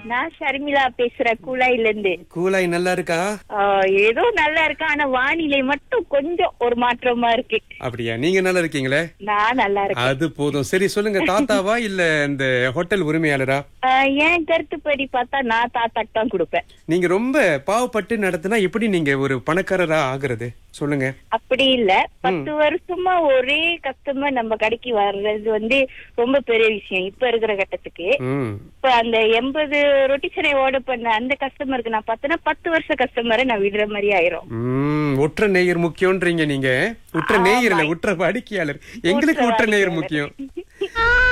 நான் ஷர்மிளா பேசுறேன் கூலாயில இருந்து கூலாய் நல்லா இருக்கா ஆஹ் ஏதோ நல்லா இருக்கு ஆனா வானிலை மட்டும் கொஞ்சம் ஒரு மாற்றமா இருக்கு அப்படியா நீங்க நல்லா இருக்கீங்களே நான் நல்லா இருக்கேன் அது போதும் சரி சொல்லுங்க தாத்தாவா இல்ல இந்த ஹோட்டல் உரிமையாளரா ஆஹ் என் கருத்துப்படி பார்த்தா நான் தாத்தாக்கு தான் கொடுப்பேன் நீங்க ரொம்ப பாவப்பட்டு நடத்தினா எப்படி நீங்க ஒரு பணக்காரரா ஆகுறது சொல்லுங்க அப்படி இல்ல பத்து வருஷமா ஒரே கஸ்டமர் நம்ம கடைக்கு வர்றது வந்து ரொம்ப பெரிய விஷயம் இப்ப இருக்கிற கட்டத்துக்கு ம் இப்ப அந்த எண்பது ரொட்டிச்சனை ஆர்டர் பண்ண அந்த கஸ்டமருக்கு நான் பார்த்தேன்னா பத்து வருஷ கஸ்டமரை நான் விடுற மாதிரி ஆயிரும் ம் உற்ற நேயர் முக்கியம்ன்றீங்க நீங்க உற்ற நேயர் இல்ல உற்ற வாடிக்கையாளர் எங்களுக்கு உற்ற நேயர் முக்கியம்